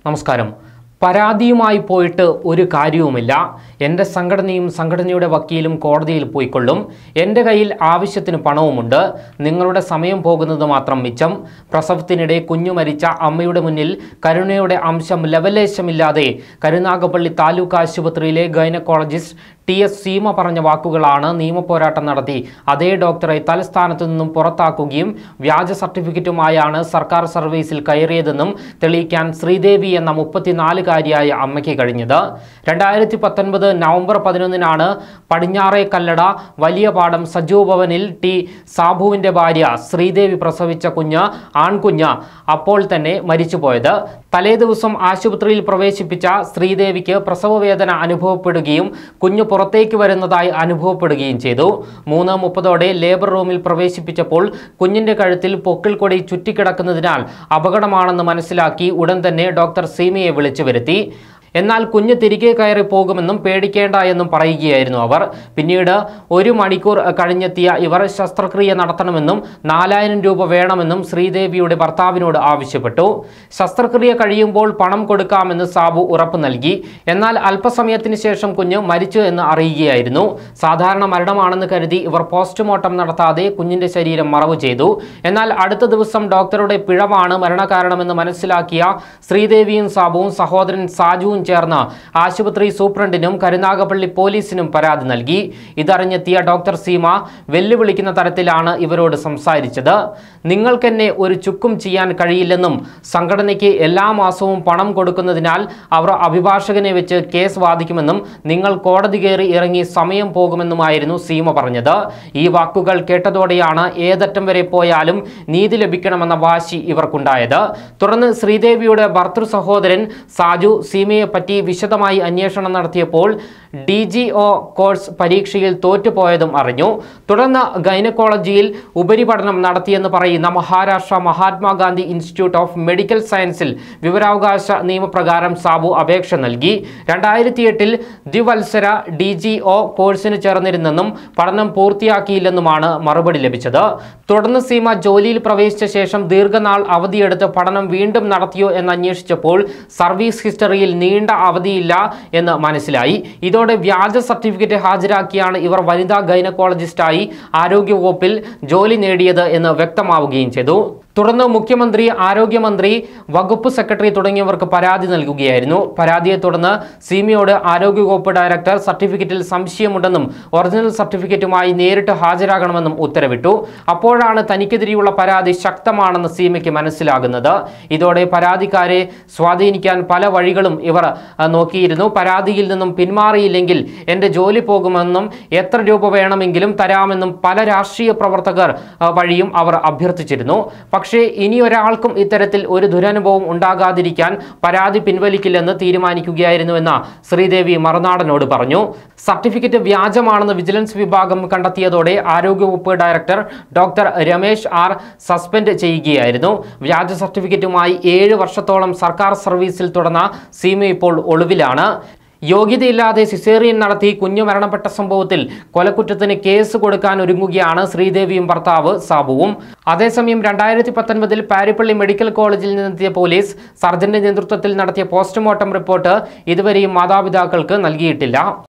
നമസ്കാരം പരാതിയുമായി പോയിട്ട് ഒരു കാര്യവുമില്ല എൻ്റെ സംഘടനയും സംഘടനയുടെ വക്കീലും കോടതിയിൽ പോയിക്കൊള്ളും എൻ്റെ കയ്യിൽ ആവശ്യത്തിന് പണവുമുണ്ട് നിങ്ങളുടെ സമയം പോകുന്നത് മാത്രം മിച്ചം പ്രസവത്തിനിടെ കുഞ്ഞു മരിച്ച അമ്മയുടെ മുന്നിൽ കരുണയുടെ അംശം ലവലേശമില്ലാതെ കരുനാഗപ്പള്ളി താലൂക്ക് ആശുപത്രിയിലെ ഗൈനക്കോളജിസ്റ്റ് ടി എസ് സീമ പറഞ്ഞ വാക്കുകളാണ് നിയമപോരാട്ടം നടത്തി അതേ ഡോക്ടറെ തലസ്ഥാനത്തു നിന്നും പുറത്താക്കുകയും വ്യാജ സർട്ടിഫിക്കറ്റുമായാണ് സർക്കാർ സർവീസിൽ കയറിയതെന്നും തെളിയിക്കാൻ ശ്രീദേവി എന്ന മുപ്പത്തിനാലുകാരിയായ അമ്മയ്ക്ക് കഴിഞ്ഞത് രണ്ടായിരത്തി പത്തൊൻപത് നവംബർ പതിനൊന്നിനാണ് പടിഞ്ഞാറേ കല്ലട വലിയ പാടം സജു ഭവനിൽ ടി സാബുവിൻ്റെ ഭാര്യ ശ്രീദേവി പ്രസവിച്ച കുഞ്ഞ് ആൺകുഞ്ഞ് അപ്പോൾ തന്നെ മരിച്ചുപോയത് തലേ ദിവസം ആശുപത്രിയിൽ പ്രവേശിപ്പിച്ച ശ്രീദേവിക്ക് പ്രസവവേദന അനുഭവപ്പെടുകയും കുഞ്ഞ് പുറത്തേക്ക് വരുന്നതായി അനുഭവപ്പെടുകയും ചെയ്തു മൂന്ന് മുപ്പതോടെ ലേബർ റൂമിൽ പ്രവേശിപ്പിച്ചപ്പോൾ കുഞ്ഞിന്റെ കഴുത്തിൽ പൊക്കിൾ കൊടി ചുറ്റിക്കിടക്കുന്നതിനാൽ അപകടമാണെന്ന് മനസ്സിലാക്കി ഉടൻ തന്നെ ഡോക്ടർ സീമയെ വിളിച്ചു വരുത്തി എന്നാൽ കുഞ്ഞ് തിരികെ കയറി പോകുമെന്നും പേടിക്കേണ്ട എന്നും പറയുകയായിരുന്നു അവർ പിന്നീട് ഒരു മണിക്കൂർ കഴിഞ്ഞെത്തിയ ഇവർ ശസ്ത്രക്രിയ നടത്തണമെന്നും നാലായിരം രൂപ വേണമെന്നും ശ്രീദേവിയുടെ ഭർത്താവിനോട് ആവശ്യപ്പെട്ടു ശസ്ത്രക്രിയ കഴിയുമ്പോൾ പണം കൊടുക്കാമെന്ന് സാബു ഉറപ്പ് നൽകി എന്നാൽ അല്പസമയത്തിന് ശേഷം കുഞ്ഞ് മരിച്ചു എന്ന് അറിയുകയായിരുന്നു സാധാരണ മരണമാണെന്ന് കരുതി ഇവർ പോസ്റ്റ്മോർട്ടം നടത്താതെ കുഞ്ഞിന്റെ ശരീരം മറവ് ചെയ്തു എന്നാൽ അടുത്ത ദിവസം ഡോക്ടറുടെ പിഴവാണ് മരണകാരണമെന്ന് മനസ്സിലാക്കിയ ശ്രീദേവിയും സാബുവും സഹോദരൻ സാജുവും ചേർന്ന് ആശുപത്രി സൂപ്രണ്ടിനും കരുനാഗപ്പള്ളി പോലീസിനും പരാതി നൽകി ഇതറിഞ്ഞെത്തിയ ഡോക്ടർ സീമ വെല്ലുവിളിക്കുന്ന തരത്തിലാണ് ഇവരോട് സംസാരിച്ചത് നിങ്ങൾക്കെന്നെ ഒരു ചുക്കും ചെയ്യാൻ കഴിയില്ലെന്നും സംഘടനയ്ക്ക് എല്ലാ മാസവും പണം കൊടുക്കുന്നതിനാൽ അവർ അഭിഭാഷകനെ വെച്ച് കേസ് വാദിക്കുമെന്നും നിങ്ങൾ കോടതി കയറി ഇറങ്ങി സമയം പോകുമെന്നുമായിരുന്നു സീമ പറഞ്ഞത് ഈ വാക്കുകൾ കേട്ടതോടെയാണ് ഏതറ്റം വരെ പോയാലും നീതി ലഭിക്കണമെന്ന വാശി ഇവർക്കുണ്ടായത് തുടർന്ന് ശ്രീദേവിയുടെ ഭർത്തൃ സഹോദരൻ സാജു സീമയെ പറ്റി വിശദമായി അന്വേഷണം നടത്തിയപ്പോൾ ഡി ജി ഒ കോഴ്സ് പരീക്ഷയിൽ തോറ്റുപോയതും അറിഞ്ഞു തുടർന്ന് ഗൈനക്കോളജിയിൽ ഉപരിപഠനം നടത്തിയെന്ന് പറയുന്ന Maharashtra Mahatma Gandhi institute of medical സയൻസിൽ വിവരാവകാശ നിയമപ്രകാരം സാബു അപേക്ഷ നൽകി രണ്ടായിരത്തി എട്ടിൽ ദ്വിവത്സര ഡി ജി ഒ കോഴ്സിന് ചേർന്നിരുന്നെന്നും പഠനം പൂർത്തിയാക്കിയില്ലെന്നുമാണ് മറുപടി ലഭിച്ചത് തുടർന്ന് സീമ ജോലിയിൽ പ്രവേശിച്ച ശേഷം ദീർഘനാൾ അവധിയെടുത്ത് പഠനം വീണ്ടും നടത്തിയോ എന്ന് അന്വേഷിച്ചപ്പോൾ സർവീസ് ഹിസ്റ്ററിയിൽ നീണ്ട അവധിയില്ല എന്ന് മനസ്സിലായി ഇതോടെ വ്യാജ സർട്ടിഫിക്കറ്റ് ഹാജരാക്കിയാണ് ഇവർ വനിതാ ഗൈനക്കോളജിസ്റ്റായി ആരോഗ്യവകുപ്പിൽ ജോലി നേടിയത് എന്ന് വ്യക്തമാവുകയും ചെയ്തു തുടർന്ന് മുഖ്യമന്ത്രി ആരോഗ്യമന്ത്രി വകുപ്പ് സെക്രട്ടറി തുടങ്ങിയവർക്ക് പരാതി നൽകുകയായിരുന്നു പരാതിയെ തുടർന്ന് സീമയോട് ആരോഗ്യവകുപ്പ് ഡയറക്ടർ സർട്ടിഫിക്കറ്റിൽ സംശയമുണ്ടെന്നും ഒറിജിനൽ സർട്ടിഫിക്കറ്റുമായി നേരിട്ട് ഹാജരാകണമെന്നും ഉത്തരവിട്ടു അപ്പോഴാണ് തനിക്കെതിരെയുള്ള പരാതി ശക്തമാണെന്ന് സീമയ്ക്ക് മനസ്സിലാകുന്നത് ഇതോടെ പരാതിക്കാരെ സ്വാധീനിക്കാൻ പല വഴികളും ഇവർ ആ, നോക്കിയിരുന്നു പരാതിയിൽ നിന്നും പിന്മാറിയില്ലെങ്കിൽ എൻ്റെ ജോലി പോകുമെന്നും എത്ര രൂപ വേണമെങ്കിലും തരാമെന്നും പല രാഷ്ട്രീയ പ്രവർത്തകർ ആ, വഴിയും അവർ അഭ്യർത്ഥിച്ചിരുന്നു പക്ഷേ ഇനി ഒരാൾക്കും ഇത്തരത്തിൽ ഒരു ദുരനുഭവം ഉണ്ടാകാതിരിക്കാൻ പരാതി പിൻവലിക്കില്ലെന്ന് തീരുമാനിക്കുകയായിരുന്നുവെന്ന് ശ്രീദേവി മറുനാടനോട് പറഞ്ഞു സർട്ടിഫിക്കറ്റ് വ്യാജമാണെന്ന് വിജിലൻസ് വിഭാഗം കണ്ടെത്തിയതോടെ ആരോഗ്യവകുപ്പ് director doctor Ramesh R suspend ചെയ്യുകയായിരുന്നു വ്യാജ സർട്ടിഫിക്കറ്റുമായി ഏഴ് വർഷത്തോളം സർക്കാർ സർവീസിൽ തുടർന്ന സീമ ഇപ്പോൾ ഒളിവിലാണ് യോഗ്യതയില്ലാതെ സിസേറിയൻ നടത്തി കുഞ്ഞു മരണപ്പെട്ട സംഭവത്തിൽ കൊലക്കുറ്റത്തിന് കേസ് കൊടുക്കാൻ ഒരുങ്ങുകയാണ് ശ്രീദേവിയും ഭർത്താവ് സാബുവും അതേസമയം രണ്ടായിരത്തി പത്തൊൻപതിൽ പാരിപ്പള്ളി മെഡിക്കൽ കോളേജിൽ നിന്നെത്തിയ പോലീസ് സർജന്റെ നേതൃത്വത്തിൽ നടത്തിയ പോസ്റ്റ്മോർട്ടം റിപ്പോർട്ട് ഇതുവരെയും മാതാപിതാക്കൾക്ക് നൽകിയിട്ടില്ല